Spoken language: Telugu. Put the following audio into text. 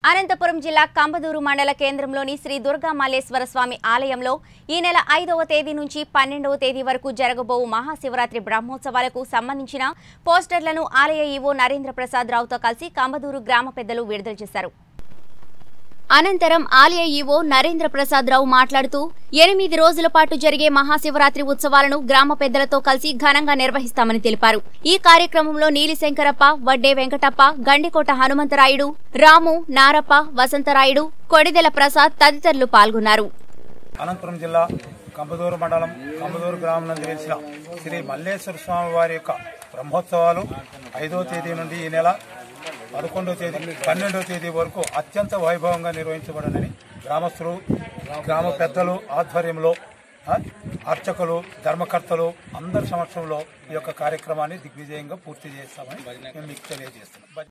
అనంతపురం జిల్లా కంబదూరు మండల కేంద్రంలోని శ్రీ దుర్గా మల్లేశ్వర స్వామి ఆలయంలో ఈ నెల ఐదవ తేదీ నుంచి పన్నెండవ తేదీ వరకు జరగబోవు మహాశివరాత్రి బ్రహ్మోత్సవాలకు సంబంధించిన పోస్టర్లను ఆలయ ఈవో నరేంద్ర ప్రసాద్ రావుతో కలిసి కంబదూరు గ్రామ పెద్దలు విడుదల చేశారు అనంతరం ఆలయ ఈవో నరేంద్ర ప్రసాద్ రావు మాట్లాడుతూ ఎనిమిది రోజుల పాటు జరిగే మహాశివరాత్రి ఉత్సవాలను గ్రామ పెద్దలతో కలిసి ఘనంగా నిర్వహిస్తామని తెలిపారు ఈ కార్యక్రమంలో నీలిశంకరప్ప వడ్డే వెంకటప్ప గండికోట హనుమంతరాయుడు రాము నారప్ప వసంతరాయుడు కొడిదెల ప్రసాద్ తదితరులు పాల్గొన్నారు అనంతపురం జిల్లా కంబదూరు మండలం కంబదూరు గ్రామం నందు వెలిసిన శ్రీ మల్లేశ్వర స్వామి వారి యొక్క బ్రహ్మోత్సవాలు ఐదవ తేదీ నుండి ఈ నెల పదకొండవ తేదీ పన్నెండవ తేదీ వరకు అత్యంత వైభవంగా నిర్వహించబడనని గ్రామస్తులు గ్రామ పెద్దలు ఆధ్వర్యంలో ఆ, అర్చకులు ధర్మకర్తలు అందరి సమక్షంలో ఈ యొక్క కార్యక్రమాన్ని దిగ్విజయంగా పూర్తి చేస్తామని మేము మీకు తెలియజేస్తున్నాం